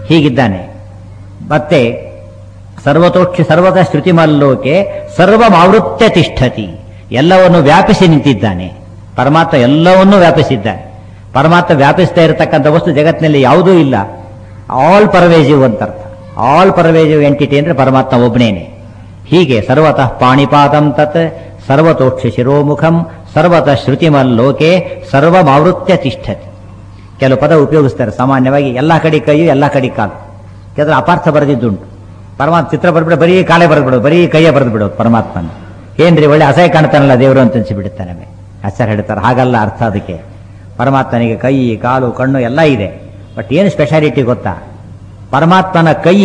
ಹೀಗಿದ್ದಾನೆ ಮತ್ತೆ ಸರ್ವತೋಕ್ಷಿ ಸರ್ವದ ಶ್ರುತಿಮಲ್ಲೋಕೆ ಸರ್ವಮಾವೃತ್ಯ ತಿಷ್ಠತಿ ಎಲ್ಲವನ್ನು ವ್ಯಾಪಿಸಿ ನಿಂತಿದ್ದಾನೆ ಪರಮಾತ್ಮ ಎಲ್ಲವನ್ನೂ ವ್ಯಾಪಿಸಿದ್ದಾನೆ ಪರಮಾತ್ಮ ವ್ಯಾಪಿಸ್ತಾ ಇರತಕ್ಕಂಥ ವಸ್ತು ಜಗತ್ತಿನಲ್ಲಿ ಯಾವುದೂ ಇಲ್ಲ ಆಲ್ ಪರವೇಜಿವ್ ಅಂತ ಅರ್ಥ ಆಲ್ ಪರವೇಜಿವ್ ಎಂಟಿಟಿ ಅಂದ್ರೆ ಪರಮಾತ್ಮ ಒಬ್ಬನೇನೆ ಹೀಗೆ ಸರ್ವತಃ ಪಾಣಿಪಾದಂ ತತ್ ಸರ್ವತೋಕ್ಷ ಶಿರೋಮುಖಂ ಸರ್ವತಃ ಶ್ರುತಿಮಲ್ಲೋಕೆ ಸರ್ವಮಾವೃತ್ಯ ತಿಷ್ಠತಿ ಕೆಲವು ಪದ ಉಪಯೋಗಿಸ್ತಾರೆ ಸಾಮಾನ್ಯವಾಗಿ ಎಲ್ಲ ಕಡೆ ಕೈಯು ಎಲ್ಲ ಕಡೆ ಕಾಲು ಕೆಲವರು ಅಪಾರ್ಥ ಬರೆದಿದ್ದುಂಟು ಪರಮಾತ್ಮ ಚಿತ್ರ ಬರ್ಬಿಡ ಬರೀ ಕಾಲೇ ಬರೆದ್ಬಿಡೋದು ಬರೀ ಕೈಯೇ ಬರೆದು ಬಿಡೋದು ಪರಮಾತ್ಮನ ಏನ್ರಿ ಒಳ್ಳೆ ಅಸಹ್ಯ ಕಾಣ್ತಾನಲ್ಲ ದೇವರು ಅಂತ ಅನ್ಸಿಬಿಡುತ್ತಾನೆ ಆಚಾರ ಹೇಳ್ತಾರೆ ಹಾಗಲ್ಲ ಅರ್ಥ ಅದಕ್ಕೆ ಪರಮಾತ್ಮನಿಗೆ ಕೈ ಕಾಲು ಕಣ್ಣು ಎಲ್ಲ ಇದೆ ಬಟ್ ಏನು ಸ್ಪೆಷಾಲಿಟಿ ಗೊತ್ತಾ ಪರಮಾತ್ಮನ ಕೈ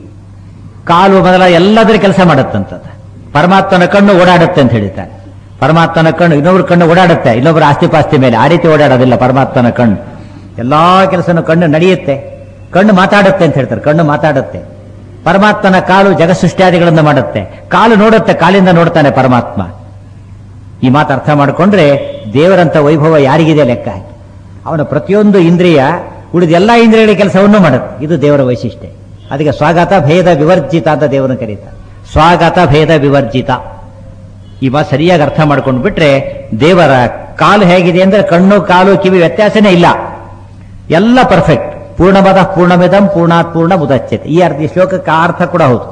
ಕಾಲು ಮೊದಲ ಎಲ್ಲದರ ಕೆಲಸ ಮಾಡುತ್ತಂತದ್ದು ಪರಮಾತ್ಮನ ಕಣ್ಣು ಓಡಾಡುತ್ತೆ ಅಂತ ಹೇಳ್ತಾರೆ ಪರಮಾತ್ಮನ ಕಣ್ಣು ಇನ್ನೊಬ್ರ ಕಣ್ಣು ಓಡಾಡುತ್ತೆ ಇನ್ನೊಬ್ಬರ ಆಸ್ತಿ ಪಾಸ್ತಿ ಮೇಲೆ ಆ ರೀತಿ ಓಡಾಡೋದಿಲ್ಲ ಪರಮಾತ್ಮನ ಕಣ್ಣು ಎಲ್ಲಾ ಕೆಲಸನೂ ಕಣ್ಣು ನಡೆಯುತ್ತೆ ಕಣ್ಣು ಮಾತಾಡುತ್ತೆ ಅಂತ ಹೇಳ್ತಾರೆ ಕಣ್ಣು ಮಾತಾಡುತ್ತೆ ಪರಮಾತ್ಮನ ಕಾಲು ಜಗಸೃಷ್ಟ್ಯಾದಿಗಳನ್ನು ಮಾಡುತ್ತೆ ಕಾಲು ನೋಡುತ್ತೆ ಕಾಲಿಂದ ನೋಡ್ತಾನೆ ಪರಮಾತ್ಮ ಈ ಮಾತು ಅರ್ಥ ಮಾಡಿಕೊಂಡ್ರೆ ದೇವರಂತ ವೈಭವ ಯಾರಿಗಿದೆ ಲೆಕ್ಕ ಹಾಕಿ ಅವನ ಪ್ರತಿಯೊಂದು ಇಂದ್ರಿಯ ಉಳಿದ ಎಲ್ಲಾ ಇಂದ್ರಿಯಗಳ ಕೆಲಸವನ್ನು ಮಾಡುತ್ತೆ ಇದು ದೇವರ ವೈಶಿಷ್ಟ್ಯ ಅದಕ್ಕೆ ಸ್ವಾಗತ ಭೇದ ವಿವರ್ಜಿತ ಅಂತ ದೇವರನ್ನು ಕರೀತಾರೆ ಸ್ವಾಗತ ಭೇದ ವಿವರ್ಜಿತ ಈ ಮಾತು ಸರಿಯಾಗಿ ಅರ್ಥ ಮಾಡ್ಕೊಂಡು ಬಿಟ್ರೆ ದೇವರ ಕಾಲು ಹೇಗಿದೆ ಅಂದ್ರೆ ಕಣ್ಣು ಕಾಲು ಕಿವಿ ವ್ಯತ್ಯಾಸನೇ ಇಲ್ಲ ಎಲ್ಲ ಪರ್ಫೆಕ್ಟ್ ಪೂರ್ಣಮದ ಪೂರ್ಣಮಿದಂ ಪೂರ್ಣಾತ್ ಪೂರ್ಣ ಮುದಚ್ಯತೆ ಈ ಅರ್ಥ ಈ ಶ್ಲೋಕಕ್ಕೆ ಆ ಅರ್ಥ ಕೂಡ ಹೌದು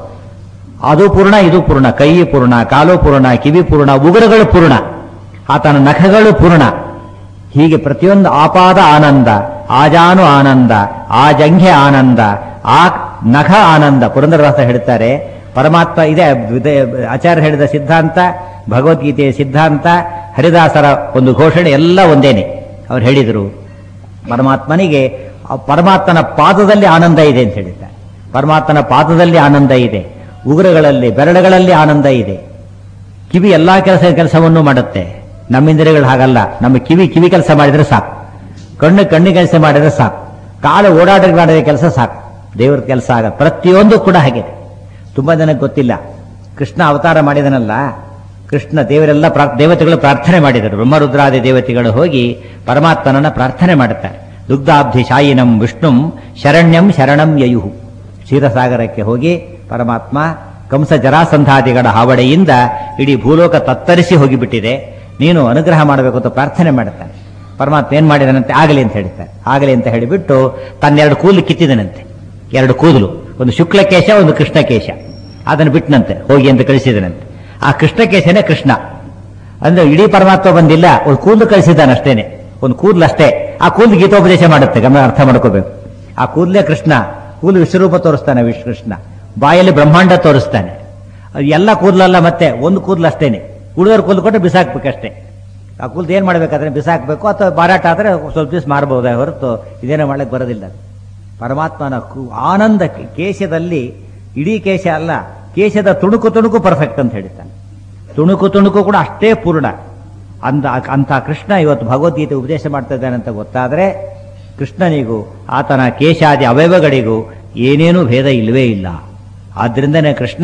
ಅದು ಪೂರ್ಣ ಇದು ಪೂರ್ಣ ಕೈ ಪೂರ್ಣ ಕಾಲು ಪೂರ್ಣ ಕಿವಿ ಪೂರ್ಣ ಉಗುರುಗಳು ಪೂರ್ಣ ಆತನ ನಖಗಳು ಪೂರ್ಣ ಹೀಗೆ ಪ್ರತಿಯೊಂದು ಆಪಾದ ಆನಂದ ಆಜಾನು ಆನಂದ ಆಜಂಘೆ ಆನಂದ ಆ ನಖ ಆನಂದ ಪುರಂದರದಾಸ ಹೇಳ್ತಾರೆ ಪರಮಾತ್ಮ ಇದೆ ಇದೆ, ಆಚಾರ್ಯ ಹೇಳಿದ ಸಿದ್ಧಾಂತ ಭಗವದ್ಗೀತೆಯ ಸಿದ್ಧಾಂತ ಹರಿದಾಸರ ಒಂದು ಘೋಷಣೆ ಎಲ್ಲ ಒಂದೇನೆ ಅವ್ರು ಹೇಳಿದರು ಪರಮಾತ್ಮನಿಗೆ ಆ ಪರಮಾತ್ಮನ ಪಾದದಲ್ಲಿ ಆನಂದ ಇದೆ ಅಂತ ಹೇಳಿದ್ದಾರೆ ಪರಮಾತ್ಮನ ಪಾದದಲ್ಲಿ ಆನಂದ ಇದೆ ಉಗುರುಗಳಲ್ಲಿ ಬೆರಳುಗಳಲ್ಲಿ ಆನಂದ ಇದೆ ಕಿವಿ ಎಲ್ಲಾ ಕೆಲಸ ಕೆಲಸವನ್ನು ಮಾಡುತ್ತೆ ನಮ್ಮ ಇಂದ್ರಿಯಗಳು ಹಾಗಲ್ಲ ನಮ್ಮ ಕಿವಿ ಕಿವಿ ಕೆಲಸ ಮಾಡಿದ್ರೆ ಸಾಕು ಕಣ್ಣು ಕಣ್ಣು ಕೆಲಸ ಮಾಡಿದ್ರೆ ಸಾಕು ಕಾಲು ಓಡಾಟ ಮಾಡಿದ್ರೆ ಕೆಲಸ ಸಾಕು ದೇವ್ರ ಕೆಲಸ ಆಗ ಪ್ರತಿಯೊಂದು ಕೂಡ ಹಾಗೆ ತುಂಬಾ ಜನಕ್ಕೆ ಗೊತ್ತಿಲ್ಲ ಕೃಷ್ಣ ಅವತಾರ ಮಾಡಿದನಲ್ಲ ಕೃಷ್ಣ ದೇವರೆಲ್ಲ ಪ್ರಾರ್- ದೇವತೆಗಳು ಪ್ರಾರ್ಥನೆ ಮಾಡಿದರು ಬ್ರಹ್ಮರುದ್ರಾದಿ ದೇವತೆಗಳು ಹೋಗಿ ಪರಮಾತ್ಮನನ್ನ ಪ್ರಾರ್ಥನೆ ಮಾಡುತ್ತಾರೆ ದುಗ್ಧಾಬ್ಧಿ ಶಾಯಿನಂ ವಿಷ್ಣುಂ ಶರಣ್ಯಂ ಶರಣಂ ಯಯುಹು ಕ್ಷೀರಸಾಗರಕ್ಕೆ ಹೋಗಿ ಪರಮಾತ್ಮ ಕಂಸ ಜರಾಸಂಧಾದಿಗಳ ಹಾವಡೆಯಿಂದ ಇಡೀ ಭೂಲೋಕ ತತ್ತರಿಸಿ ಹೋಗಿಬಿಟ್ಟಿದೆ ನೀನು ಅನುಗ್ರಹ ಮಾಡಬೇಕು ಅಂತ ಪ್ರಾರ್ಥನೆ ಮಾಡುತ್ತಾನೆ ಪರಮಾತ್ಮ ಏನ್ ಮಾಡಿದನಂತೆ ಆಗಲಿ ಅಂತ ಹೇಳ್ತಾರೆ ಆಗಲಿ ಅಂತ ಹೇಳಿಬಿಟ್ಟು ತನ್ನೆರಡು ಕೂದಲು ಕಿತ್ತಿದನಂತೆ ಎರಡು ಕೂದಲು ಒಂದು ಶುಕ್ಲಕೇಶ ಒಂದು ಕೃಷ್ಣಕೇಶ ಅದನ್ನು ಬಿಟ್ಟನಂತೆ ಹೋಗಿ ಅಂತ ಕಳಿಸಿದನಂತೆ ಆ ಕೃಷ್ಣಕೇಶನೇ ಕೃಷ್ಣ ಅಂದ್ರೆ ಇಡೀ ಪರಮಾತ್ಮ ಬಂದಿಲ್ಲ ಒಂದು ಕೂದಲು ಕಳಿಸಿದ್ದಾನೆ ಅಷ್ಟೇನೆ ಒಂದು ಕೂದಲು ಅಷ್ಟೇ ಆ ಕೂದಲು ಗೀತೋಪದೇಶ ಮಾಡುತ್ತೆ ಗಮನ ಅರ್ಥ ಮಾಡ್ಕೋಬೇಕು ಆ ಕೂದಲೇ ಕೃಷ್ಣ ಕೂದಲು ವಿಶ್ವರೂಪ ತೋರಿಸ್ತಾನೆ ವಿಶ್ವ ಕೃಷ್ಣ ಬಾಯಲ್ಲಿ ಬ್ರಹ್ಮಾಂಡ ತೋರಿಸ್ತಾನೆ ಅದು ಎಲ್ಲ ಕೂದಲಲ್ಲ ಮತ್ತೆ ಒಂದು ಕೂದಲು ಅಷ್ಟೇನೆ ಉಳಿದವ್ರು ಕೂದಲು ಕೊಟ್ಟು ಬಿಸಾಕ್ಬೇಕಷ್ಟೇ ಆ ಕೂದಲು ಏನ್ ಮಾಡ್ಬೇಕಾದ್ರೆ ಬಿಸಾಕ್ಬೇಕು ಅಥವಾ ಮಾರಾಟ ಆದ್ರೆ ಸ್ವಲ್ಪ ದಿವಸ ಮಾರಬಹುದೇ ಹೊರತು ಇದೇನೋ ಮಾಡ್ಲಿಕ್ಕೆ ಬರೋದಿಲ್ಲ ಪರಮಾತ್ಮನ ಕು- ಆನಂದ ಕೇಶದಲ್ಲಿ ಇಡೀ ಕೇಶ ಅಲ್ಲ ಕೇಶದ ತುಣುಕು ತುಣುಕು ಪರ್ಫೆಕ್ಟ್ ಅಂತ ಹೇಳ್ತಾನೆ ತುಣುಕು ತುಣುಕು ಕೂಡ ಅಷ್ಟೇ ಪೂರ್ಣ ಅಂದ ಅಂತ ಕೃಷ್ಣ ಇವತ್ತು ಭಗವದ್ಗೀತೆ ಉಪದೇಶ ಮಾಡ್ತಾ ಇದ್ದಾನೆ ಅಂತ ಗೊತ್ತಾದ್ರೆ ಕೃಷ್ಣನಿಗೂ ಆತನ ಕೇಶಾದಿ ಅವಯವಗಳಿಗೂ ಏನೇನೂ ಭೇದ ಇಲ್ಲವೇ ಇಲ್ಲ ಆದ್ರಿಂದನೇ ಕೃಷ್ಣ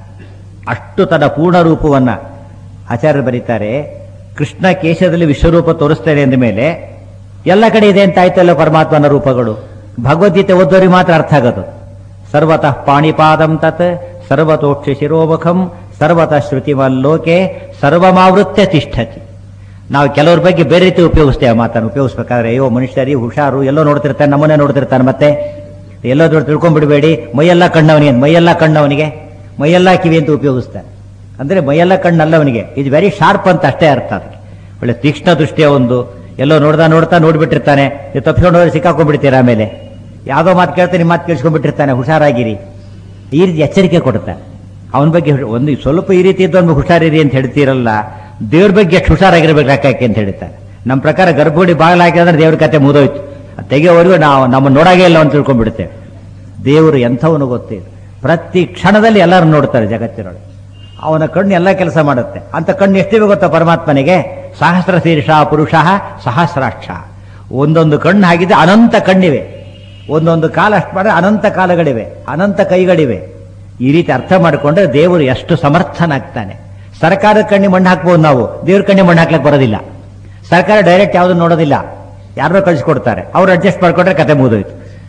ಅಷ್ಟು ತನ್ನ ಪೂರ್ಣ ರೂಪವನ್ನ ಆಚಾರ್ಯರು ಬರೀತಾರೆ ಕೃಷ್ಣ ಕೇಶದಲ್ಲಿ ವಿಶ್ವರೂಪ ತೋರಿಸ್ತಾರೆ ಅಂದ ಮೇಲೆ ಎಲ್ಲ ಕಡೆ ಇದೆ ಅಂತ ಆಯ್ತಲ್ಲ ಪರಮಾತ್ಮನ ರೂಪಗಳು ಭಗವದ್ಗೀತೆ ಓದೋರಿಗೆ ಮಾತ್ರ ಅರ್ಥ ಆಗೋದು ಸರ್ವತಃ ಪಾಣಿಪಾದಂ ತತ್ ಸರ್ವತೋಕ್ಷ ಶಿರೋಮುಖಂ ಸರ್ವತಃ ಶ್ರುತಿಮಲ್ಲೋಕೆ ಸರ್ವಮಾವೃತ್ಯ ತಿಷ್ಠತಿ ನಾವು ಕೆಲವ್ರ ಬಗ್ಗೆ ಬೇರೆ ರೀತಿ ಉಪಯೋಗಿಸ್ತೇವೆ ಆ ಮಾತನ್ನು ಉಪಯೋಗಿಸ್ಬೇಕಾದ್ರೆ ಅಯ್ಯೋ ಮನುಷ್ಯರಿ ಹುಷಾರು ಎಲ್ಲೋ ನೋಡ್ತಿರ್ತಾನೆ ನಮ್ಮನ್ನೇ ನೋಡ್ತಿರ್ತಾನೆ ಮತ್ತೆ ಎಲ್ಲೋ ದೊಡ್ಡ ತಿಳ್ಕೊಂಡ್ಬಿಡ್ಬೇಡಿ ಮೈಯೆಲ್ಲ ಕಣ್ಣವನಿಗೆ ಮೈಯೆಲ್ಲ ಕಣ್ಣವನಿಗೆ ಮೈಯೆಲ್ಲ ಕಿವಿ ಅಂತ ಉಪಯೋಗಿಸ್ತಾನೆ ಅಂದ್ರೆ ಮೈಯೆಲ್ಲ ಕಣ್ಣಲ್ಲ ಅವನಿಗೆ ಇದು ವೆರಿ ಶಾರ್ಪ್ ಅಂತ ಅಷ್ಟೇ ಅರ್ಥ ಅದಕ್ಕೆ ಒಳ್ಳೆ ತೀಕ್ಷ್ಣ ದೃಷ್ಟಿಯ ಒಂದು ಎಲ್ಲೋ ನೋಡ್ತಾ ನೋಡ್ತಾ ನೋಡ್ಬಿಟ್ಟಿರ್ತಾನೆ ನೀವು ತಪ್ಪಿಕೊಂಡು ಹೋದ್ರೆ ಸಿಕ್ಕಾಕೊಂಡ್ಬಿಡ್ತೀರ ಆಮೇಲೆ ಯಾವುದೋ ಮಾತು ಕೇಳ್ತಾನೆ ಮಾತು ಕೇಳಿಸ್ಕೊಂಡ್ಬಿಟ್ಟಿರ್ತಾನೆ ಹುಷಾರಾಗಿರಿ ಈ ರೀತಿ ಎಚ್ಚರಿಕೆ ಕೊಡ್ತಾನೆ ಅವನ ಬಗ್ಗೆ ಹುಷ- ಒಂದು ಸ್ವಲ್ಪ ಈ ರೀತಿ ಇದ್ದೊಂದು ಹುಷಾರಿರಿ ಅಂತ ಹೇಳ್ತೀರಲ್ಲ ದೇವ್ರ ಬಗ್ಗೆ ಎಷ್ಟು ಹುಷಾರಾಗಿರ್ಬೇಕು ಯಾಕೆ ಅಂತ ಹೇಳ್ತಾರೆ ನಮ್ಮ ಪ್ರಕಾರ ಗರ್ಭಗುಡಿ ಬಾಗಿಲು ಹಾಕಿದ್ರೆ ದೇವ್ರ ಕತೆ ಮುದೋಯ್ತು ಅದ್ ತೆಗೆಯೋವರೆಗೂ ನಾವು ನಮ್ಮ ನೋಡಾಗೆ ಇಲ್ಲ ಅಂತ ತಿಳ್ಕೊಂಡ್ಬಿಡ್ತೇವೆ ದೇವರು ಎಂಥವನು ಗೊತ್ತಿದೆ ಪ್ರತಿ ಕ್ಷಣದಲ್ಲಿ ಎಲ್ಲರೂ ನೋಡ್ತಾರೆ ಜಗತ್ತಿನೊಳಗೆ ಅವನ ಕಣ್ಣು ಎಲ್ಲ ಕೆಲಸ ಮಾಡುತ್ತೆ ಅಂತ ಕಣ್ಣು ಎಷ್ಟಿವೆ ಗೊತ್ತಾ ಪರಮಾತ್ಮನಿಗೆ ಸಹಸ್ರ ಶೀರ್ಷ ಪುರುಷ ಸಹಸ್ರಾಕ್ಷ ಒಂದೊಂದು ಕಣ್ಣು ಹಾಕಿದ್ರೆ ಅನಂತ ಕಣ್ಣಿವೆ ಒಂದೊಂದು ಕಾಲ ಅಷ್ಟು ಮಾಡಿದ್ರೆ ಅನಂತ ಕಾಲಗಳಿವೆ ಅನಂತ ಕೈಗಳಿವೆ ಈ ರೀತಿ ಅರ್ಥ ಮಾಡಿಕೊಂಡ್ರೆ ದೇವರು ಎಷ್ಟು ಸಮರ್ಥನಾಗ್ತಾನೆ ಸರ್ಕಾರದ ಕಣ್ಣಿ ಮಣ್ಣು ಹಾಕ್ಬೋದು ನಾವು ದೇವ್ರ ಕಣ್ಣಿ ಮಣ್ಣು ಹಾಕ್ಲಿಕ್ಕೆ ಬರೋದಿಲ್ಲ ಸರ್ಕಾರ ಡೈರೆಕ್ಟ್ ಯಾವುದು ನೋಡೋದಿಲ್ಲ ಯಾರೋ ಕಳಿಸ್ಕೊಡ್ತಾರೆ ಅವ್ರು ಅಡ್ಜಸ್ಟ್ ಮಾಡ್ಕೊಂಡ್ರೆ ಕತೆ ಮುಗಿದೋಯ್ತು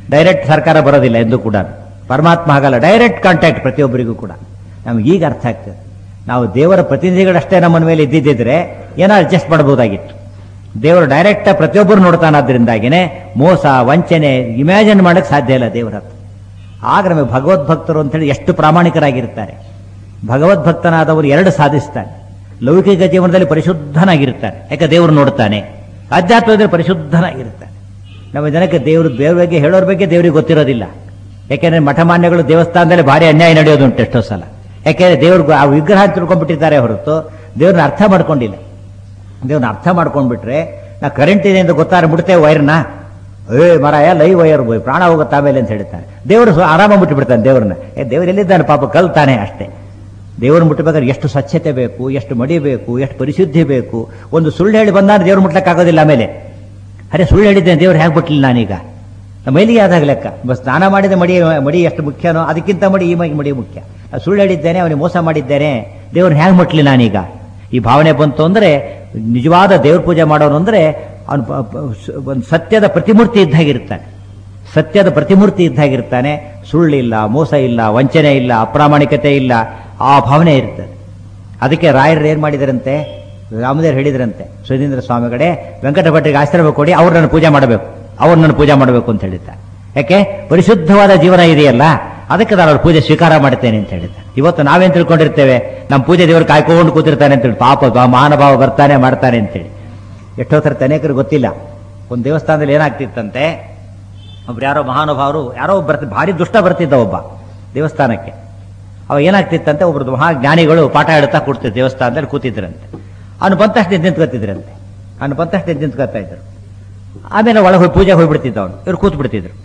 ಡೈರೆಕ್ಟ್ ಸರ್ಕಾರ ಬರೋದಿಲ್ಲ ಎಂದು ಕೂಡ ಪರಮಾತ್ಮ ಹಾಗಲ್ಲ ಡೈರೆಕ್ಟ್ ಕಾಂಟ್ಯಾಕ್ಟ್ ಪ್ರತಿಯೊಬ್ಬರಿಗೂ ಕೂಡ ನಮ್ಗೆ ಈಗ ಅರ್ಥ ಆಗ್ತದೆ ನಾವು ದೇವರ ಪ್ರತಿನಿಧಿಗಳಷ್ಟೇ ನಮ್ಮನ ಮೇಲೆ ಇದ್ದಿದ್ದಿದ್ರೆ ಏನೋ ಅಡ್ಜಸ್ಟ್ ಮಾಡಬಹುದಾಗಿತ್ತು ದೇವರು ಡೈರೆಕ್ಟ್ ಪ್ರತಿಯೊಬ್ಬರು ನೋಡ್ತಾನಾದ್ರಿಂದಾಗಿನೇ ಮೋಸ ವಂಚನೆ ಇಮ್ಯಾಜಿನ್ ಮಾಡಕ್ ಸಾಧ್ಯ ಇಲ್ಲ ದೇವರ ಹತ್ರ ಆಗ ನಮಗೆ ಭಗವದ್ಭಕ್ತರು ಅಂತೇಳಿ ಎಷ್ಟು ಪ್ರಾಮಾಣಿಕರಾಗಿರ್ತಾರೆ ಭಗವದ್ಭಕ್ತನಾದವರು ಎರಡು ಸಾಧಿಸ್ತಾನೆ ಲೌಕಿಕ ಜೀವನದಲ್ಲಿ ಪರಿಶುದ್ಧನಾಗಿರ್ತಾನೆ ಯಾಕೆ ದೇವರು ನೋಡ್ತಾನೆ ಅಧ್ಯಾತ್ಮದಲ್ಲಿ ಪರಿಶುದ್ಧನಾಗಿರ್ತಾನೆ ನಮ್ಮ ಜನಕ್ಕೆ ದೇವರು ದೇವ್ರ ಬಗ್ಗೆ ಹೇಳೋರ ಬಗ್ಗೆ ದೇವರಿಗೆ ಗೊತ್ತಿರೋದಿಲ್ಲ ಯಾಕೆಂದ್ರೆ ಮಠಮಾನ್ಯಗಳು ದೇವಸ್ಥಾನದಲ್ಲಿ ಭಾರಿ ಅನ್ಯಾಯ ನಡೆಯೋದುಂಟು ಎಷ್ಟೋ ಸಲ ಯಾಕೆಂದ್ರೆ ದೇವ್ರಿಗೆ ಆ ವಿಗ್ರಹ ತಿಳ್ಕೊಂಡ್ಬಿಟ್ಟಿದ್ದಾರೆ ಹೊರತು ದೇವ್ರನ್ನ ಅರ್ಥ ಮಾಡ್ಕೊಂಡಿಲ್ಲ ದೇವ್ರನ್ನ ಅರ್ಥ ಮಾಡ್ಕೊಂಡ್ಬಿಟ್ರೆ ನಾ ಕರೆಂಟ್ ಇದೆ ಅಂತ ಗೊತ್ತಾರೆ ಮುಡ್ತೇವೆ ವೈರ್ನ ಏ ಮರಾಯ ಲೈವ್ ವೈರ್ ಬೋಯ್ ಪ್ರಾಣ ಹೋಗುತ್ತೆ ಆಮೇಲೆ ಅಂತ ಹೇಳ್ತಾರೆ ದೇವರು ಆರಾಮ ಮುಟ್ಟಿಬಿಡ್ತಾನೆ ದೇವ್ರನ್ನ ಏ ದೇವ್ರು ಎಲ್ಲಿದ್ದಾನೆ ಪಾಪ ಕಲ್ತಾನೆ ಅಷ್ಟೇ ದೇವ್ರನ್ನ ಮುಟ್ಟಬೇಕಾದ್ರೆ ಎಷ್ಟು ಸ್ವಚ್ಛತೆ ಬೇಕು ಎಷ್ಟು ಮಡಿ ಬೇಕು ಎಷ್ಟು ಪರಿಶುದ್ಧಿ ಬೇಕು ಒಂದು ಸುಳ್ಳು ಹೇಳಿ ಬಂದಾಗ ದೇವ್ರು ಮುಟ್ಲಕ್ಕಾಗೋದಿಲ್ಲ ಆಮೇಲೆ ಅರೆ ಸುಳ್ಳು ಹೇಳಿದ್ದೇನೆ ದೇವ್ರು ಹೇಗೆ ಬಿಟ್ಟಿಲ್ಲ ನಾನೀಗ ನಮ್ಮ ಮೈಲಿಗೆ ಆದಾಗ ಲೆಕ್ಕ ಬಸ್ ಸ್ನಾನ ಮಾಡಿದ ಮಡಿ ಮಡಿ ಎಷ್ಟು ಮುಖ್ಯನೋ ಅದಕ್ಕಿಂತ ಮಡಿ ಈ ಮಡಿ ಮುಖ್ಯ ನಾನು ಸುಳ್ಳು ಹೇಳಿದ್ದೇನೆ ಅವನಿಗೆ ಮೋಸ ಮಾಡಿದ್ದೇನೆ ದೇವ್ರನ್ನ ಹೇಗೆ ಮುಟ್ಲಿ ನಾನೀಗ ಈ ಭಾವನೆ ಬಂತು ಅಂದ್ರೆ ನಿಜವಾದ ದೇವ್ರ ಪೂಜೆ ಮಾಡೋನು ಅಂದ್ರೆ ಅವನು ಒಂದು ಸತ್ಯದ ಪ್ರತಿಮೂರ್ತಿ ಇದ್ದಾಗಿರ್ತಾನೆ ಸತ್ಯದ ಪ್ರತಿಮೂರ್ತಿ ಇದ್ದಾಗಿರ್ತಾನೆ ಸುಳ್ಳಿಲ್ಲ ಮೋಸ ಇಲ್ಲ ವಂಚನೆ ಇಲ್ಲ ಅಪ್ರಾಮಾಣಿಕತೆ ಇಲ್ಲ ಆ ಭಾವನೆ ಇರ್ತದೆ ಅದಕ್ಕೆ ರಾಯರು ಏನ್ ಮಾಡಿದರಂತೆ ರಾಮದೇವ್ರು ಹೇಳಿದ್ರಂತೆ ಸುಧೀಂದ್ರ ಸ್ವಾಮಿಗಳೇ ವೆಂಕಟ ಭಟ್ರಿಗೆ ಆಶ್ರಮ ಕೊಡಿ ಅವ್ರು ನನ್ನ ಪೂಜೆ ಮಾಡಬೇಕು ಅವ್ರು ನನ್ನ ಪೂಜೆ ಮಾಡಬೇಕು ಅಂತ ಹೇಳಿದ್ದಾರೆ ಯಾಕೆ ಪರಿಶುದ್ಧವಾದ ಜೀವನ ಇದೆಯಲ್ಲ ಅದಕ್ಕೆ ನಾನು ಅವ್ರ ಪೂಜೆ ಸ್ವೀಕಾರ ಮಾಡ್ತೇನೆ ಅಂತ ಹೇಳಿದ್ದಾರೆ ಇವತ್ತು ನಾವೇನ್ ತಿಳ್ಕೊಂಡಿರ್ತೇವೆ ನಮ್ಮ ಪೂಜೆ ದೇವರು ಕಾಯ್ಕೊಂಡು ಕೂತಿರ್ತಾನೆ ಅಂತೇಳಿ ಪಾಪ ಬಾ- ಮಹಾನುಭಾವ ಬರ್ತಾನೆ ಮಾಡ್ತಾನೆ ಅಂತೇಳಿ ಎಷ್ಟೋ ಥರ ಅನೇಕರು ಗೊತ್ತಿಲ್ಲ ಒಂದು ದೇವಸ್ಥಾನದಲ್ಲಿ ಏನಾಗ್ತಿತ್ತಂತೆ ಒಬ್ರು ಯಾರೋ ಮಹಾನುಭಾವರು ಯಾರೋ ಒಬ್ಬ ಬರ್ತಿ ಭಾರಿ ದುಷ್ಟ ಬರ್ತಿದ್ದ ಒಬ್ಬ ದೇವಸ್ಥಾನಕ್ಕೆ ಅವ ಏನಾಗ್ತಿತ್ತಂತೆ ಒಬ್ರದ್ದು ಮಹಾ ಜ್ಞಾನಿಗಳು ಪಾಠ ಹೇಳ್ತಾ ಕೂಡ್ತಿದ್ರು ದೇವಸ್ಥಾನದಲ್ಲಿ ಕೂತಿದ್ರಂತೆ ಅವನು ಬಂತಷ್ಟು ಎದ್ದು ನಿಂತ್ಕೊತಿದ್ರಂತೆ ಅವನು ಬಂತಷ್ಟು ಎದ್ದು ನಿಂತ್ಕೊತಾ ಇದ್ರು ಆಮೇಲೆ ಒಳಗೆ ಹೋಗಿ ಪೂಜೆ ಹೋಗ್ಬಿಡ್ತಿದ್ದ ಅವನು ಇವ್ರು ಕೂತ್ ಬಿಡ್ತಿದ್ರು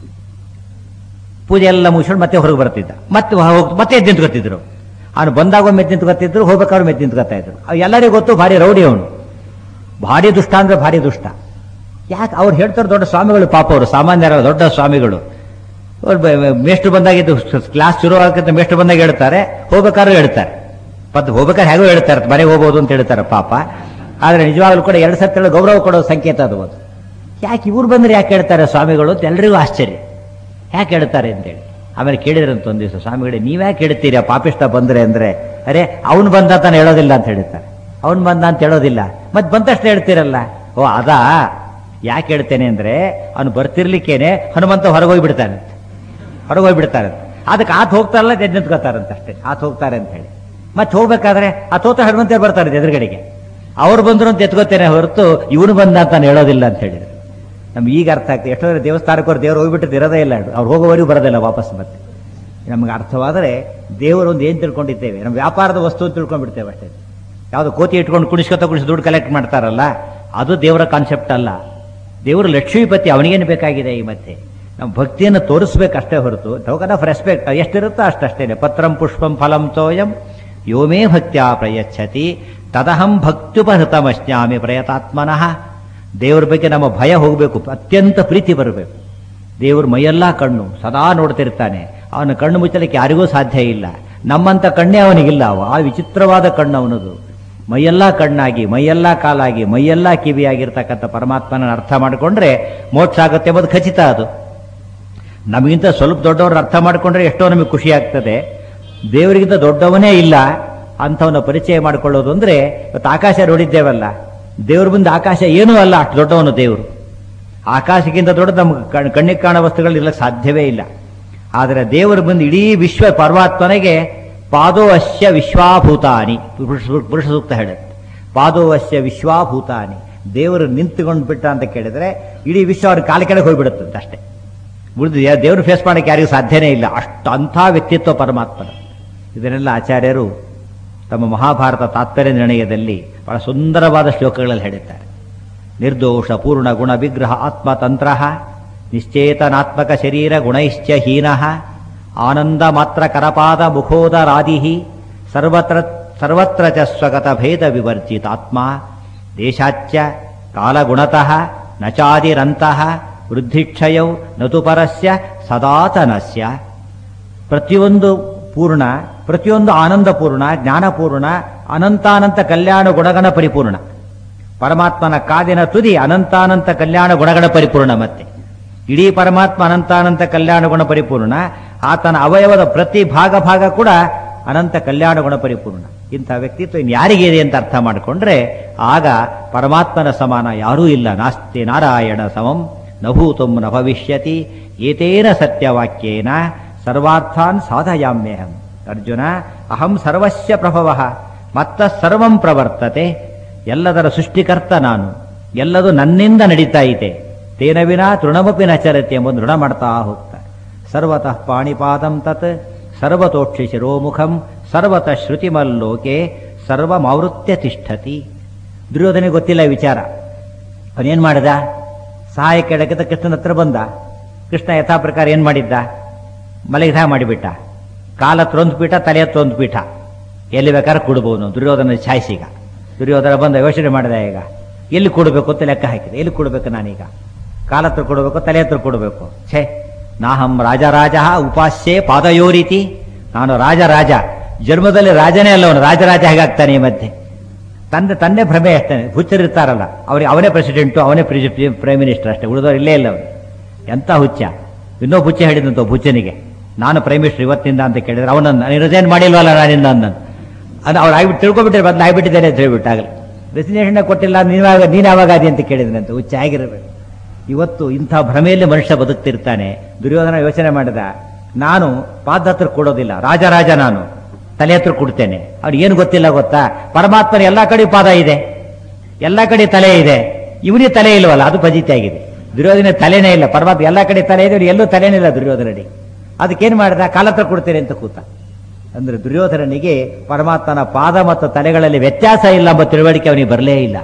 ಪೂಜೆ ಎಲ್ಲ ಮುಗಿಸ್ಕೊಂಡು ಮತ್ತೆ ಹೊರಗೆ ಬರ್ತಿದ್ದ ಮತ್ತೆ ಹೋಗ್ ಮತ್ತೆ ಎದ್ದು ನಿಂತ್ಕೊತಿದ್ರು ಅವನು ಬಂದಾಗ ಮೆದ್ದು ನಿಂತ್ಕೊತಿದ್ರು ಹೋಗ್ಬೇಕಾದ್ರೆ ಮೆದ್ದು ನಿಂತ್ಕೊತಾ ಇದ್ರು ಅವ್ ಎಲ್ಲರಿಗೂ ಗೊತ್ತು ಭಾರಿ ರೌಡಿ ಅವನು ಭಾರಿ ದುಷ್ಟ ಅಂದ್ರೆ ಭಾರಿ ದುಷ್ಟ ಯಾಕೆ ಅವ್ರು ಹೇಳ್ತಾರೆ ದೊಡ್ಡ ಸ್ವಾಮಿಗಳು ಪಾಪ ಅವರು ಸಾಮಾನ್ಯರ ದೊಡ್ಡ ಸ್ವಾಮಿಗಳು ಅವ್ರು ಬ- ಬ- ಮೇಷ್ಟ್ರು ಬಂದಾಗಿದ್ದು ಕ್ಲಾಸ್ ಶುರು ಆಗಕ್ಕೆ ಮೇಷ್ಟ್ರು ಬಂದಾಗ ಹೇಳ್ತಾರೆ ಹೋಗ್ಬೇಕಾದ್ರೂ ಹೇಳ್ತಾರೆ ಪತ್ ಹೋಗ್ಬೇಕಾದ್ರೆ ಹೇಗೋ ಹೇಳ್ತಾರೆ ಮನೆಗೆ ಹೋಗ್ಬೋದು ಅಂತ ಹೇಳ್ತಾರೆ ಪಾಪ ಆದ್ರೆ ನಿಜವಾಗ್ಲೂ ಕೂಡ ಎರಡು ಸತ್ತ ಗೌರವ ಕೊಡೋ ಸಂಕೇತ ಅದು ಅದು ಯಾಕೆ ಇವ್ರು ಬಂದ್ರೆ ಯಾಕೆ ಹೇಳ್ತಾರೆ ಸ್ವಾಮಿಗಳು ಅಂತ ಎಲ್ರಿಗೂ ಆಶ್ಚರ್ಯ ಯಾಕೆ ಹೇಳ್ತಾರೆ ಅಂತೇಳಿ ಆಮೇಲೆ ಕೇಳಿದ್ರಂತ ಒಂದ್ ದಿವಸ ಸ್ವಾಮಿಗಳೇ ನೀವ್ಯಾಕೆ ಹೇಳ್ತೀರಿ ಆ ಪಾಪಿಷ್ಟ ಬಂದ್ರೆ ಅಂದ್ರೆ ಅರೆ ಅವನು ಬಂದ ತಾನು ಹೇಳೋದಿಲ್ಲ ಅಂತ ಹೇಳ್ತಾರೆ ಅವನು ಬಂದ ಅಂತ ಹೇಳೋದಿಲ್ಲ ಮತ್ತೆ ಬಂದಷ್ಟು ಹೇಳ್ತೀರಲ್ಲ ಓ ಅದಾ ಯಾಕೆ ಹೇಳ್ತೇನೆ ಅಂದ್ರೆ ಅವನು ಬರ್ತಿರ್ಲಿಕ್ಕೇನೆ ಹನುಮಂತ ಹೊರಗೋಗಿ ಬಿಡ್ತಾನೆ ಹೊರಗೋಗಿ ಬಿಡ್ತಾರೆ ಅದಕ್ಕೆ ಆತ ಹೋಗ್ತಾರಲ್ಲ ಎದ್ದು ನಿಂತ್ಕೋತಾರಂತ ಅಷ್ಟೇ ಆತ ಹೋಗ್ತಾರೆ ಅಂತ ಹೇಳಿ ಮತ್ತೆ ಹೋಗ್ಬೇಕಾದ್ರೆ ಆ ತೋತ ಹನುಮಂತ ಬರ್ತಾರೆ ಎದುರುಗಡೆಗೆ ಅವ್ರು ಬಂದ್ರು ಅಂತ ಎತ್ಕೋತೇನೆ ಹೊರತು ಇವನು ಬಂದ ಅಂತ ನಾನು ಹೇಳೋದಿಲ್ಲ ಅಂತ ಹೇಳಿದ್ರು ನಮ್ಗೆ ಈಗ ಅರ್ಥ ಆಗ್ತದೆ ಎಷ್ಟೋ ದೇವಸ್ಥಾನಕ್ಕೆ ಅವ್ರು ದೇವ್ರು ಹೋಗ್ಬಿಟ್ಟು ಇರೋದೇ ಇಲ್ಲ ಅವ್ರು ಹೋಗೋವರೆಗೂ ಬರೋದಿಲ್ಲ ವಾಪಸ್ ಮತ್ತೆ ನಮ್ಗೆ ಅರ್ಥವಾದರೆ ದೇವರು ಒಂದು ಏನು ತಿಳ್ಕೊಂಡಿದ್ದೇವೆ ನಮ್ಮ ವ್ಯಾಪಾರದ ವಸ್ತು ಅಂತ ತಿಳ್ಕೊಂಡ್ಬಿಡ್ತೇವೆ ಅಷ್ಟೇ ಯಾವುದು ಕೋತಿ ಇಟ್ಕೊಂಡು ಕುಣಿಸ್ಕೊತ ಕುಣಿಸಿ ದುಡ್ಡು ಕಲೆಕ್ಟ್ ಮಾಡ್ತಾರಲ್ಲ ಅದು ದೇವರ ಕಾನ್ಸೆಪ್ಟ್ ಅಲ್ಲ ದೇವರು ಲಕ್ಷ್ಮೀಪತಿ ಅವನಿಗೇನು ಬೇಕಾಗಿದೆ ಈ ಮತ್ತೆ ನಾವು ಭಕ್ತಿಯನ್ನು ತೋರಿಸ್ಬೇಕಷ್ಟೇ ಹೊರತು ಟೋಕನ್ ಆಫ್ ರೆಸ್ಪೆಕ್ಟ್ ಎಷ್ಟಿರುತ್ತೋ ಅಷ್ಟಷ್ಟೇನೆ ಪತ್ರಂ ಪುಷ್ಪಂ ಫಲಂ ತೋಯಂ ಯೋಮೇ ಭಕ್ತ್ಯಾ ಪ್ರಯಚ್ಛತಿ ತದಹಂ ಭಕ್ತ್ಯುಪಹೃತಮಶ್ನಾಮಿ ಪ್ರಯತಾತ್ಮನಃ ದೇವರ ಬಗ್ಗೆ ನಮ್ಮ ಭಯ ಹೋಗಬೇಕು ಅತ್ಯಂತ ಪ್ರೀತಿ ಬರಬೇಕು ದೇವ್ರ ಮೈಯೆಲ್ಲ ಕಣ್ಣು ಸದಾ ನೋಡ್ತಿರ್ತಾನೆ ಅವನ ಕಣ್ಣು ಮುಚ್ಚಲಿಕ್ಕೆ ಯಾರಿಗೂ ಸಾಧ್ಯ ಇಲ್ಲ ನಮ್ಮಂತ ಕಣ್ಣೇ ಅವನಿಗಿಲ್ಲ ಅವ ಆ ವಿಚಿತ್ರವಾದ ಕಣ್ಣು ಅವನದು ಮೈಯೆಲ್ಲ ಕಣ್ಣಾಗಿ ಮೈಯೆಲ್ಲ ಕಾಲಾಗಿ ಮೈಯೆಲ್ಲ ಕಿವಿಯಾಗಿರ್ತಕ್ಕಂಥ ಪರಮಾತ್ಮನ ಅರ್ಥ ಮಾಡಿಕೊಂಡ್ರೆ ಮೋಕ್ಷ ಆಗುತ್ತೆ ಎಂಬುದು ಖಚಿತ ಅದು ನಮಗಿಂತ ಸ್ವಲ್ಪ ದೊಡ್ಡವ್ರನ್ನ ಅರ್ಥ ಮಾಡಿಕೊಂಡ್ರೆ ಎಷ್ಟೋ ನಮಗೆ ಖುಷಿ ಆಗ್ತದೆ ದೇವರಿಗಿಂತ ದೊಡ್ಡವನೇ ಇಲ್ಲ ಅಂಥವನ್ನ ಪರಿಚಯ ಮಾಡಿಕೊಳ್ಳೋದು ಅಂದ್ರೆ ಇವತ್ತು ಆಕಾಶ ನೋಡಿದ್ದೇವಲ್ಲ ದೇವ್ರ ಮುಂದೆ ಆಕಾಶ ಏನೂ ಅಲ್ಲ ಅಷ್ಟು ದೊಡ್ಡವನು ದೇವರು ಆಕಾಶಕ್ಕಿಂತ ದೊಡ್ಡ ನಮ್ಗೆ ಕಣ್- ಕಣ್ಣಿಗೆ ಕಾಣೋ ವಸ್ತುಗಳು ಇರಲಿಕ್ಕೆ ಸಾಧ್ಯವೇ ಇಲ್ಲ ಆದರೆ ದೇವರ ಬಂದು ಇಡೀ ವಿಶ್ವ ಪರಮಾತ್ಮನಿಗೆ ಪಾದೋವಶ್ಯ ವಿಶ್ವಾಭೂತಾನಿ ಪುರುಷ ಪುರುಷ ಸೂಕ್ತ ಹೇಳುತ್ತೆ ಪಾದೋವಶ್ಯ ವಿಶ್ವಾಭೂತಾನಿ ದೇವರು ನಿಂತುಕೊಂಡು ಬಿಟ್ಟ ಅಂತ ಕೇಳಿದ್ರೆ ಇಡೀ ವಿಶ್ವ ಅವ್ರ ಕಾಲ ಕೆಳಗೆ ಹೋಗ್ಬಿಡುತ್ತಂತೆ ಅಷ್ಟೇ ಉಳಿದು ದೇವರು ಫೇಸ್ ಮಾಡಕ್ಕೆ ಯಾರಿಗೂ ಸಾಧ್ಯನೇ ಇಲ್ಲ ಅಷ್ಟು ಅಂಥ ವ್ಯಕ್ತಿತ್ವ ಪರಮಾತ್ಮನ ಇದನ್ನೆಲ್ಲ ಆಚಾರ್ಯರು ತಮ್ಮ ಮಹಾಭಾರತ ತಾತ್ಪರ್ಯ ನಿರ್ಣಯದಲ್ಲಿ ಬಹಳ ಸುಂದರವಾದ ಶ್ಲೋಕಗಳಲ್ಲಿ ಹೇಳಿದ್ದಾರೆ ನಿರ್ದೋಷ ಪೂರ್ಣ ಗುಣ ವಿಗ್ರಹ ಆತ್ಮತಂತ್ರ ನಿಶ್ಚೇತನಾತ್ಮಕ ಶರೀರ ಗುಣೈಶ್ಚ ಹೀನ ಆನಂದ ಮಾತ್ರ ಕರಪಾದ ಮುಖೋದರಾದಿ ಸರ್ವತ್ರ ಸರ್ವತ್ರ ಚ ಸ್ವಗತ ಭೇದ ವಿವರ್ಜಿತಾತ್ಮ ದೇಶಾಚ್ಯ ಕಾಲಗುಣತಃ ನಚಾದಿರಂತಹ ವೃದ್ಧಿಕ್ಷಯೌ ನತು ಪರಸ್ಯ ಸದಾತನಸ್ಯ ಪ್ರತಿಯೊಂದು ಪೂರ್ಣ ಪ್ರತಿಯೊಂದು ಆನಂದಪೂರ್ಣ ಜ್ಞಾನಪೂರ್ಣ ಅನಂತಾನಂತ ಕಲ್ಯಾಣ ಗುಣಗಣ ಪರಿಪೂರ್ಣ ಪರಮಾತ್ಮನ ಕಾದಿನ ತುದಿ ಅನಂತಾನಂತ ಕಲ್ಯಾಣ ಗುಣಗಣ ಪರಿಪೂರ್ಣ ಮತ್ತೆ ಇಡೀ ಪರಮಾತ್ಮ ಅನಂತಾನಂತ ಕಲ್ಯಾಣ ಗುಣ ಪರಿಪೂರ್ಣ ಆತನ ಅವಯವದ ಪ್ರತಿ ಭಾಗ ಭಾಗ ಕೂಡ ಅನಂತ ಕಲ್ಯಾಣ ಗುಣ ಪರಿಪೂರ್ಣ ಇಂಥ ವ್ಯಕ್ತಿತ್ವ ಇನ್ನು ಯಾರಿಗಿದೆ ಅಂತ ಅರ್ಥ ಮಾಡಿಕೊಂಡ್ರೆ ಆಗ ಪರಮಾತ್ಮನ ಸಮಾನ ಯಾರೂ ಇಲ್ಲ ನಾಸ್ತಿ ನಾರಾಯಣ ಸಮಂ ನಭೂತಂ ನ ಭವಿಷ್ಯತಿ ಏತೇನ ಸತ್ಯವಾಕ್ಯೇನ ಸರ್ವಾರ್ಥಾನ್ ಸಾಧಯಾಮ್ಯಹಂ ಅರ್ಜುನ ಅಹಂ ಸರ್ವಸ್ಯ ಪ್ರಭವ ಮತ್ತ ಸರ್ವಂ ಪ್ರವರ್ತತೆ ಎಲ್ಲದರ ಸೃಷ್ಟಿಕರ್ತ ನಾನು ಎಲ್ಲದು ನನ್ನಿಂದ ನಡೀತಾ ಇದೆ ತೇನ ವಿನ ತೃಣಮಪಿ ನಚರತೆ ಎಂಬುದು ದೃಢ ಮಾಡ್ತಾ ಹೋಗ್ತಾರೆ ಸರ್ವತಃ ಪಾಣಿಪಾದಂ ತತ್ ಸರ್ವತೋಕ್ಷಿ ಶಿರೋಮುಖಂ ಸರ್ವತಃ ಶ್ರುತಿಮಲ್ಲೋಕೆ ಸರ್ವಮಾವೃತ್ಯ ತಿಷ್ಠತಿ ದುರ್ಯೋಧನೆ ಗೊತ್ತಿಲ್ಲ ಈ ವಿಚಾರ ಅವನೇನ್ ಮಾಡಿದ ಸಹಾಯ ಕೆಳಗಿದ ಕೃಷ್ಣನ ಹತ್ರ ಬಂದ ಕೃಷ್ಣ ಯಥಾ ಪ್ರಕಾರ ಏನ್ ಮಾಡಿದ್ದ ಮಲಗಿದ ಮಾಡಿಬಿಟ್ಟ ಕಾಲ ಹತ್ರ ಒಂದು ಪೀಠ ತಲೆ ಹತ್ರ ಒಂದು ಪೀಠ ಎಲ್ಲಿ ಬೇಕಾದ್ರೆ ಕೊಡ್ಬೋದು ದುರ್ಯೋಧನ ಛಾಯಿಸೀಗ ದುರ್ಯೋಧನ ಬಂದ ಯೋಚನೆ ಮಾಡಿದ ಈಗ ಎಲ್ಲಿ ಕೊಡಬೇಕು ಅಂತ ಲೆಕ್ಕ ಹಾಕಿದೆ ಎಲ್ಲಿ ಕೊಡಬೇಕು ನಾನೀಗ ಕಾಲ ಹತ್ರ ಕೊಡಬೇಕು ತಲೆ ಹತ್ರ ಕೊಡಬೇಕು ಛೇ ನಾಹಂ ರಾಜರಾಜ ಉಪಾಸ್ಯೆ ಪಾದಯೋರೀತಿ ನಾನು ರಾಜ ರಾಜ ಜನ್ಮದಲ್ಲಿ ರಾಜನೇ ಅಲ್ಲ ಅವನು ರಾಜರಾಜ ಹೇಗಾಗ್ತಾನೆ ಈ ಮಧ್ಯೆ ತಂದೆ ತನ್ನೇ ಭ್ರಮೆ ಅಷ್ಟೇ ಹುಚ್ಚರಿರ್ತಾರಲ್ಲ ಅವ್ರಿಗೆ ಅವನೇ ಪ್ರೆಸಿಡೆಂಟು ಅವನೇ ಪ್ರೈಮ್ ಮಿನಿಸ್ಟರ್ ಅಷ್ಟೇ ಉಳಿದವರು ಇಲ್ಲೇ ಇಲ್ಲ ಅವನು ಎಂತ ಹುಚ್ಚ ಇನ್ನೊಬ್ಬ ಹುಚ್ಚ ಹೇಳಿದಂತ ಹುಚ್ಚನಿಗೆ ನಾನು ಪ್ರೈಮ್ ಮಿನಿಸ್ಟರ್ ಇವತ್ತಿಂದ ಅಂತ ಕೇಳಿದ್ರೆ ಅವನನ್ನು ನೀನು ರಿಸೈನ್ ಮಾಡಿಲ್ವಲ್ಲ ನಾನಿಂದ ಅಂದನು ಅದು ಅವ್ರು ಆಗ್ಬಿಟ್ಟು ತಿಳ್ಕೊಬಿಟ್ಟರೆ ಬದಲು ಆಗ್ಬಿಟ್ಟಿದ್ದೇನೆ ಅಂತ ಹೇಳ್ಬಿಟ್ಟು ಆಗಲಿ ರೆಸಿಗ್ನೇಷನ್ ಕೊಟ್ಟಿಲ್ಲ ನೀವಾಗ ನೀನು ಯಾವಾಗ ಆದಿ ಅಂತ ಕೇಳಿದ್ರಂತೆ ಹುಚ್ಚ ಆಗಿರಬೇಕು ಇವತ್ತು ಇಂಥ ಭ್ರಮೆಯಲ್ಲಿ ಮನುಷ್ಯ ಬದುಕ್ತಿರ್ತಾನೆ ದುರ್ಯೋಧನ ಯೋಚನೆ ಮಾಡಿದ ನಾನು ಪಾದ ಹತ್ರ ಕೊಡೋದಿಲ್ಲ ರಾಜರಾಜ ನಾನು ತಲೆ ಹತ್ರ ಕೊಡ್ತೇನೆ ಅವ್ರಿಗೆ ಏನು ಗೊತ್ತಿಲ್ಲ ಗೊತ್ತಾ ಪರಮಾತ್ಮನ ಎಲ್ಲಾ ಕಡೆ ಪಾದ ಇದೆ ಎಲ್ಲಾ ಕಡೆ ತಲೆ ಇದೆ ಇವನಿಗೆ ತಲೆ ಇಲ್ವಲ್ಲ ಅದು ಪಜಿತಿ ಆಗಿದೆ ದುರ್ಯೋಧನ ತಲೆನೇ ಇಲ್ಲ ಪರಮಾತ್ಮ ಎಲ್ಲಾ ಕಡೆ ತಲೆ ಇದೆ ಇವ್ನಿಗೆ ಎಲ್ಲೂ ತಲೆನೇ ಇಲ್ಲ ದುರ್ಯೋಧನಡಿ ಅದಕ್ಕೇನ್ ಮಾಡಿದ ಕಾಲ ಹತ್ರ ಕೊಡ್ತೇನೆ ಅಂತ ಕೂತ ಅಂದ್ರೆ ದುರ್ಯೋಧನನಿಗೆ ಪರಮಾತ್ಮನ ಪಾದ ಮತ್ತು ತಲೆಗಳಲ್ಲಿ ವ್ಯತ್ಯಾಸ ಇಲ್ಲ ಎಂಬ ತಿಳುವಳಿಕೆ ಅವನಿಗೆ ಬರಲೇ ಇಲ್ಲ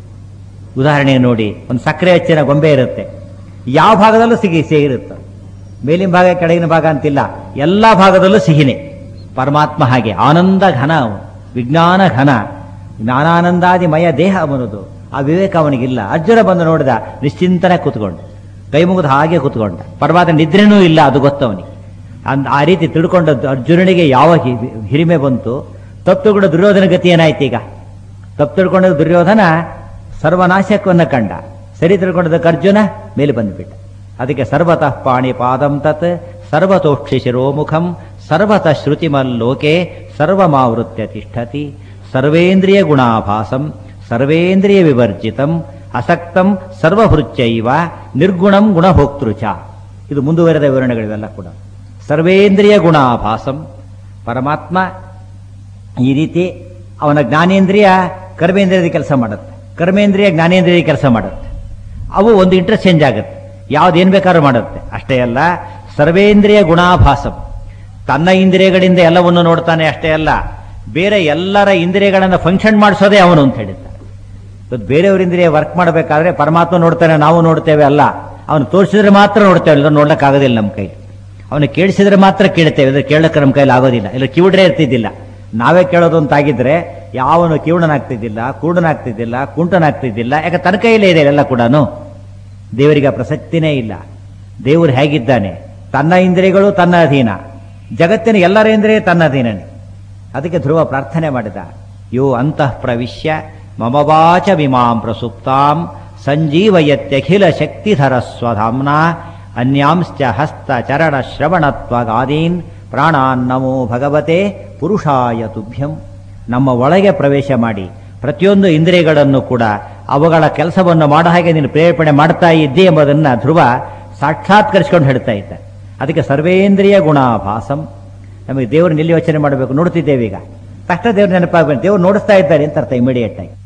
ಉದಾಹರಣೆಗೆ ನೋಡಿ ಒಂದು ಸಕ್ಕರೆ ಹಚ್ಚಿನ ಗೊಂಬೆ ಇರುತ್ತೆ ಯಾವ ಭಾಗದಲ್ಲೂ ಸಿಹಿ ಸಿಹಿ ಇರುತ್ತೆ ಮೇಲಿನ ಭಾಗ ಕೆಳಗಿನ ಭಾಗ ಅಂತಿಲ್ಲ ಎಲ್ಲಾ ಭಾಗದಲ್ಲೂ ಸಿಹಿನೇ ಪರಮಾತ್ಮ ಹಾಗೆ ಆನಂದ ಘನ ಅವನು ವಿಜ್ಞಾನ ಘನ ಜ್ಞಾನಾನಂದಾದಿಮಯ ದೇಹ ಅವನದು ಆ ವಿವೇಕ ಅವನಿಗಿಲ್ಲ ಅರ್ಜುನ ಬಂದು ನೋಡಿದ ನಿಶ್ಚಿಂತನೆ ಕೂತ್ಕೊಂಡು ಕೈ ಮುಗಿದು ಹಾಗೆ ಕೂತ್ಕೊಂಡ ಪರಮಾತ್ಮ ನಿದ್ರೆನೂ ಇಲ್ಲ ಅದು ಗೊತ್ತವನಿಗೆ ಅಂದ್ ಆ ರೀತಿ ತಿಳ್ಕೊಂಡದ್ದು ಅರ್ಜುನನಿಗೆ ಯಾವ ಹಿ- ಹಿರಿಮೆ ಬಂತು ತಪ್ಪು ಕೂಡ ದುರ್ಯೋಧನ ಗತಿ ಏನಾಯ್ತು ಈಗ ತಪ್ಪು ತಿಳ್ಕೊಂಡ ದುರ್ಯೋಧನ ಸರ್ವನಾಶಕವನ್ನ ಕಂಡ ಸರಿ ತಿಳ್ಕೊಂಡದಕ್ಕೆ ಅರ್ಜುನ ಮೇಲೆ ಬಂದುಬಿಟ್ಟ ಅದಕ್ಕೆ ಸರ್ವತಃ ಪಾಣಿ ಪಾದಂ ತತ್ ಸರ್ವತೋಕ್ಷಿ ಶಿರೋಮುಖಂ ಸರ್ವತಃ ಶ್ರುತಿಮಲ್ಲೋಕೆ ಸರ್ವಮಾವೃತ್ಯ ತಿಷ್ಠತಿ ಸರ್ವೇಂದ್ರಿಯ ಗುಣಾಭಾಸಂ ಸರ್ವೇಂದ್ರಿಯ ವಿವರ್ಜಿತಂ ಅಸಕ್ತಂ ಸರ್ವಭೃತ್ಯೈವ ನಿರ್ಗುಣಂ ಗುಣಭೋಕ್ತೃಚ ಇದು ಮುಂದುವರೆದ ವಿವರಣೆಗಳಿವೆಲ್ಲ ಕೂಡ ಸರ್ವೇಂದ್ರಿಯ ಗುಣಾಭಾಸಂ ಪರಮಾತ್ಮ ಈ ರೀತಿ ಅವನ ಜ್ಞಾನೇಂದ್ರಿಯ ಕರ್ಮೇಂದ್ರಿಯದ ಕೆಲಸ ಮಾಡುತ್ತೆ ಕರ್ಮೇಂದ್ರಿಯ ಜ್ಞಾನೇಂದ್ರಿಯ ಕೆಲಸ ಮಾಡುತ್ತೆ ಅವು ಒಂದು ಇಂಟರ್ಚೇಂಜ್ ಆಗುತ್ತೆ ಯಾವ್ದೇನ್ ಬೇಕಾದ್ರೂ ಮಾಡುತ್ತೆ ಅಷ್ಟೇ ಅಲ್ಲ ಸರ್ವೇಂದ್ರಿಯ ಗುಣಾಭಾಸಂ ತನ್ನ ಇಂದ್ರಿಯಗಳಿಂದ ಎಲ್ಲವನ್ನು ನೋಡ್ತಾನೆ ಅಷ್ಟೇ ಅಲ್ಲ ಬೇರೆ ಎಲ್ಲರ ಇಂದ್ರಿಯಗಳನ್ನ ಫಂಕ್ಷನ್ ಮಾಡಿಸೋದೇ ಅವನು ಅಂತ ಹೇಳಿದ್ದಾರೆ ಇವತ್ತು ಬೇರೆಯವ್ರ ಇಂದ್ರಿಯ ವರ್ಕ್ ಮಾಡಬೇಕಾದ್ರೆ ಪರಮಾತ್ಮ ನೋಡ್ತಾನೆ ನಾವು ನೋಡ್ತೇವೆ ಅಲ್ಲ ಅವನು ತೋರಿಸಿದ್ರೆ ಮಾತ್ರ ನೋಡ್ತೇವೆ ಇಲ್ಲ ನೋಡ್ಲಕ್ ಆಗೋದಿಲ್ಲ ನಮ್ಮ ಕೈ ಅವನು ಕೇಳಿಸಿದ್ರೆ ಮಾತ್ರ ಕೇಳ್ತೇವೆ ಇದ್ರೆ ಕೇಳಕ್ಕೆ ನಮ್ಮ ಕೈಲಿ ಆಗೋದಿಲ್ಲ ಇಲ್ಲ ಕಿವಿಡ್ರೆ ಇರ್ತಿದ್ದಿಲ್ಲ ನಾವೇ ಕೇಳೋದು ಅಂತಾಗಿದ್ರೆ ಯಾವನು ಕಿವುಡನಾಗ್ತಿದ್ದಿಲ್ಲ ಕುರುಡನಾಗ್ತಿದ್ದಿಲ್ಲ ಕುಂಟನಾಗ್ತಿದ್ದಿಲ್ಲ ಯಾಕೆ ತನ್ನ ಕೈಯಲ್ಲೇ ಇದೆ ಎಲ್ಲ ಕೂಡ ದೇವರಿಗೆ ಆ ಪ್ರಸಕ್ತಿನೇ ಇಲ್ಲ ದೇವರು ಹೇಗಿದ್ದಾನೆ ತನ್ನ ಇಂದ್ರಿಯಗಳು ತನ್ನ ಅಧೀನ ಜಗತ್ತಿನ ಎಲ್ಲರ ಇಂದ್ರಿಯ ತನ್ನ ಅಧೀನನೇ ಅದಕ್ಕೆ ಧ್ರುವ ಪ್ರಾರ್ಥನೆ ಮಾಡಿದ ಯೋ ಅಂತಃ ಪ್ರವಿಶ್ಯ ಮಮ ವಾಚ ವಿಮಾಂ ಪ್ರಸುಪ್ತಾಂ ಸಂಜೀವಯತ್ಯಖಿಲ ಶಕ್ತಿಧರ ಸ್ವಧಾಮ್ನ ಅನ್ಯಾಂಶ್ಚ ಹಸ್ತ ಚರಣ ಶ್ರವಣತ್ವಗಾದೀನ್ ಪ್ರಾಣಾನ್ ನಮೋ ಭಗವತೆ ಪುರುಷಾಯ ತುಭ್ಯಂ ನಮ್ಮ ಒಳಗೆ ಪ್ರವೇಶ ಮಾಡಿ ಪ್ರತಿಯೊಂದು ಇಂದ್ರಿಯಗಳನ್ನು ಕೂಡ ಅವುಗಳ ಕೆಲಸವನ್ನು ಮಾಡೋ ಹಾಗೆ ನೀನು ಪ್ರೇರೇಪಣೆ ಮಾಡ್ತಾ ಇದ್ದೆ ಎಂಬುದನ್ನ ಧ್ರುವ ಸಾಕ್ಷಾತ್ಕರಿಸಿಕೊಂಡು ಹೇಳ್ತಾ ಇದ್ದ ಅದಕ್ಕೆ ಸರ್ವೇಂದ್ರಿಯ ಗುಣಾಭಾಸಂ ನಮಗೆ ದೇವರನ್ನ ಎಲ್ಲಿ ಯೋಚನೆ ಮಾಡಬೇಕು ನೋಡ್ತಿದ್ದೇವೆ ಈಗ ತಕ್ಷಣ ದೇವ್ರ ನೆನಪಾಗ ದೇವ್ರು ನೋಡಿಸ್ತಾ ಇದ್ದಾರೆ ಅಂತ ಅರ್ಥ ಇಮಿಡಿಯೇಟ್ ಆಗಿ